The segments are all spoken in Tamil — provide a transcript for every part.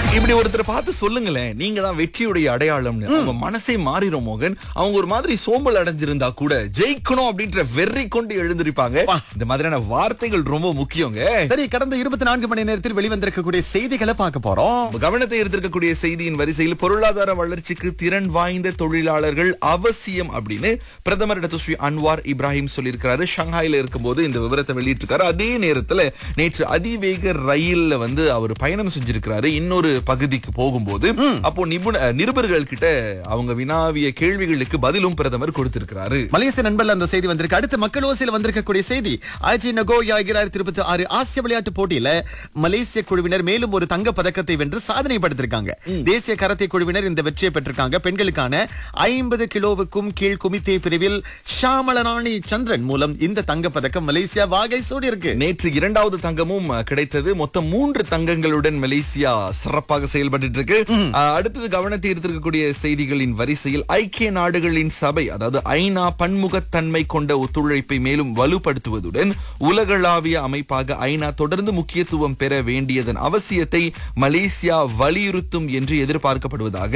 இப்படி ஒருத்தரை பார்த்து சொல்லுங்களேன் நீங்க தான் வெற்றியுடைய அடையாளம்னு உங்க மனசே மாறிடும் மோகன் அவங்க ஒரு மாதிரி சோம்பல் அடைஞ்சிருந்தா கூட ஜெயிக்கணும் அப்படின்ற வெறி கொண்டு எழுந்திருப்பாங்க இந்த மாதிரியான வார்த்தைகள் ரொம்ப முக்கியங்க சரி கடந்த இருபத்தி நான்கு மணி நேரத்தில் வெளிவந்திருக்கக்கூடிய செய்திகளை பார்க்க போறோம் உங்க கவனத்தை ஈர்த்திருக்கக்கூடிய செய்தியின் வரிசையில் பொருளாதார வளர்ச்சிக்கு திறன் வாய்ந்த தொழிலாளர்கள் அவசியம் அப்படின்னு பிரதமர் டாக்டர் ஸ்ரீ அன்வார் இப்ராஹிம் சொல்லியிருக்கிறாரு ஷங்காயில இருக்கும்போது இந்த விவரத்தை வெளியிட்டிருக்காரு அதே நேரத்துல நேற்று அதிவேக ரயில்ல வந்து அவர் பயணம் செஞ்சிருக்கிறாரு இன்னொரு பகுதிக்கு போகும்போது அப்போ நிபுண நிருபர்கள் கிட்ட அவங்க வினாவிய கேள்விகளுக்கு பதிலும் பிரதமர் கொடுத்திருக்கிறாரு மலேசிய நண்பர்ல அந்த செய்தி வந்திருக்கு அடுத்து மக்கள் ஓசியில் வந்திருக்கக்கூடிய செய்தி ஐஜி நகோயா இரண்டாயிரத்தி இருபத்தி ஆறு ஆசிய விளையாட்டு போட்டியில மலேசிய குழுவினர் மேலும் ஒரு தங்க பதக்கத்தை வென்று சாதனை படுத்திருக்காங்க தேசிய கரத்தை குழுவினர் இந்த வெற்றியை பெற்றிருக்காங்க பெண்களுக்கான ஐம்பது கிலோவுக்கும் கீழ் குமித்தே பிரிவில் ஷாமலராணி சந்திரன் மூலம் இந்த தங்க பதக்கம் மலேசியா வாகை சூடி இருக்கு நேற்று இரண்டாவது தங்கமும் அஹ், கிடைத்தது மொத்தம் மூன்று தங்கங்களுடன் மலேசியா சிறப்பாக செயல்பட்டு இருக்கு அஹ், அடுத்தது கவனத்தை ஈர்த்திருக்கக்கூடிய செய்திகளின் வரிசையில் ஐக்கிய நாடுகளின் சபை அதாவது ஐநா பன்முகத்தன்மை கொண்ட ஒத்துழைப்பை மேலும் வலுப்படுத்துவதுடன் உலகளாவிய அமைப்பாக ஐநா தொடர்ந்து முக்கியத்துவம் பெற வேண்டியதன் அவசியத்தை மலேசியா வலியுறுத்தும் என்று எதிர்பார்க்கப்படுவதாக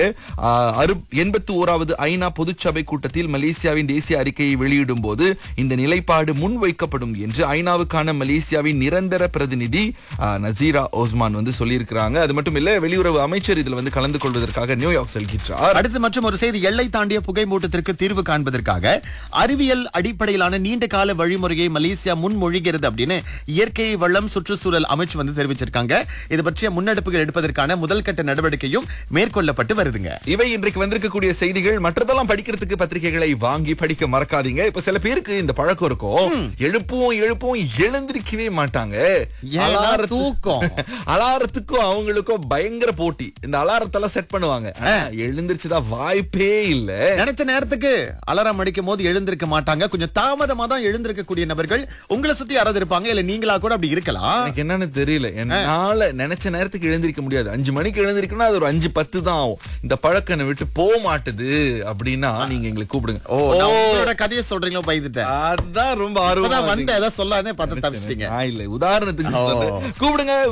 எண்பத்தி ஓராவது ஐநா பொதுச்சபை கூட்டத்தில் மலேசியாவின் தேசிய அறிக்கையை வெளியிடும் போது இந்த நிலைப்பாடு முன்வைக்கப்படும் என்று ஐநாவுக்கான மலேசியாவின் நிரந்தர பிரதிநிதி ஆ, நசீரா ஓஸ்மான் வந்து சொல்லியிருக்கிறாங்க அது மட்டும் இல்ல வெளியுறவு அமைச்சர் இதுல வந்து கலந்து கொள்வதற்காக நியூயார்க் செல்கின்றார் அடுத்து மற்றும் ஒரு செய்தி எல்லை தாண்டிய புகை மூட்டத்திற்கு தீர்வு காண்பதற்காக அறிவியல் அடிப்படையிலான நீண்ட கால வழிமுறையை மலேசியா முன்மொழிகிறது அப்படின்னு இயற்கை வளம் சுற்றுச்சூழல் அமைச்சு வந்து தெரிவிச்சிருக்காங்க இது பற்றிய முன்னெடுப்புகள் எடுப்பதற்கான முதல் கட்ட நடவடிக்கையும் மேற்கொள்ளப்பட்டு வருதுங்க இவை இன்றைக்கு வந்திருக்கக்கூடிய செய்திகள் மற்றதெல்லாம் படிக்கிறதுக்கு பத்திரிகைகளை வாங்கி படிக்க மறக்காதீங்க இப்ப சில பேருக்கு இந்த பழக்கம் இருக்கும் எழுப்புவோம் எழுப்புவோம் எழுந்திருக்கவே மாட்டாங்க ஏன்னா அலாரத்து- தூக்கம். அலாரத்துக்கும் அவங்களுக்கும் பயங்கர போட்டி இந்த அலாரத்தெல்லாம் செட் பண்ணுவாங்க ஆனா, எழுந்திருச்சுதான் வாய்ப்பே இல்ல நினைச்ச நேரத்துக்கு அலாரம் அடிக்கும் போது எழுந்திருக்க மாட்டாங்க கொஞ்சம் தாமதமா தான் எழுந்திருக்கக்கூடிய நபர்கள் உங்களை சுத்தி யாராவது இருப்பாங்க இல்ல நீங்களா கூட அப்படி இருக்கலாம் எனக்கு என்னன்னு தெரியல என்னால நினைச்ச நேரத்துக்கு எழுந்திருக்க முடியாது அஞ்சு மணிக்கு எழுந்திருக்கணும் அது ஒரு அஞ்சு பத்து தான் ஆகும் இந்த பழக்கம் என்னை விட்டு போக மாட்டுது அப்படின்னா நீங்க எங்களை கூப்பிடுங்க ஓ நான் உங்களோட கதையை சொல்றீங்களோ பயந்துட்டேன் அதான் ரொம்ப இப்பதான் ஆர்வம் வந்த ஏதாவது சொல்லானே பார்த்து தப்பிச்சிட்டீங்க இல்ல உதாரணத்துக்கு ஓ. சொல்றேன். கூப்பிடுங்க